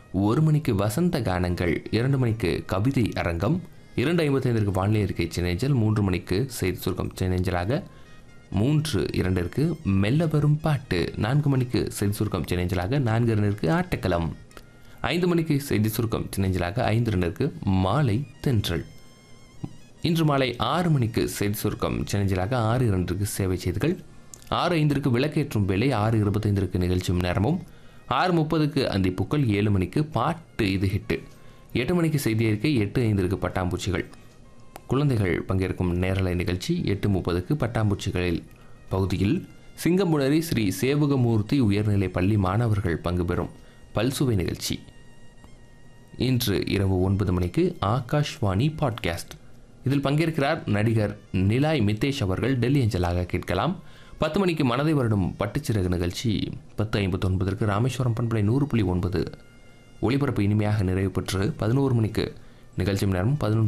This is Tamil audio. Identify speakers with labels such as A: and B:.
A: ஒரு மணிக்கு வசந்த கானங்கள் இரண்டு மணிக்கு கவிதை அரங்கம் இரண்டு ஐம்பத்தைந்திற்கு வானிலை இருக்கை சின்னேஞ்சல் மூன்று மணிக்கு செய்தி சுருக்கம் சின்னேஞ்சலாக மூன்று இரண்டிற்கு மெல்ல வரும் பாட்டு நான்கு மணிக்கு செய்தி சுருக்கம் சின்னேஞ்சலாக நான்கு இரண்டிற்கு ஆட்டக்களம் ஐந்து மணிக்கு செய்தி சுருக்கம் சின்னேஞ்சலாக ஐந்து இரண்டிற்கு மாலை தென்றல் இன்று மாலை ஆறு மணிக்கு செய்தி சுருக்கம் சின்னஞ்சலாக ஆறு இரண்டிற்கு சேவை செய்திகள் ஆறு ஐந்திற்கு விளக்கேற்றும் வேலை ஆறு இருபத்தைந்திற்கு நிகழ்ச்சியும் நேரமும் ஆறு முப்பதுக்கு அந்திப்புக்கள் ஏழு மணிக்கு பாட்டு இது ஹிட்டு எட்டு மணிக்கு செய்தி அறிக்கை எட்டு ஐந்திற்கு பட்டாம்பூச்சிகள் குழந்தைகள் பங்கேற்கும் நேரலை நிகழ்ச்சி எட்டு முப்பதுக்கு பட்டாம்பூச்சிகளில் பகுதியில் சிங்கமுனரி ஸ்ரீ சேவகமூர்த்தி உயர்நிலைப் பள்ளி மாணவர்கள் பங்கு பெறும் பல்சுவை நிகழ்ச்சி இன்று இரவு ஒன்பது மணிக்கு ஆகாஷ்வாணி பாட்காஸ்ட் இதில் பங்கேற்கிறார் நடிகர் நிலாய் மித்தேஷ் அவர்கள் டெல்லி அஞ்சலாக கேட்கலாம் பத்து மணிக்கு மனதை வருடும் பட்டுச்சிறகு நிகழ்ச்சி பத்து ஐம்பத்தி ஒன்பதற்கு ராமேஸ்வரம் பண்பலை நூறு புள்ளி ஒன்பது ஒளிபரப்பு இனிமையாக நிறைவு பெற்று பதினோரு மணிக்கு நிகழ்ச்சி நேரம் பதினொன்று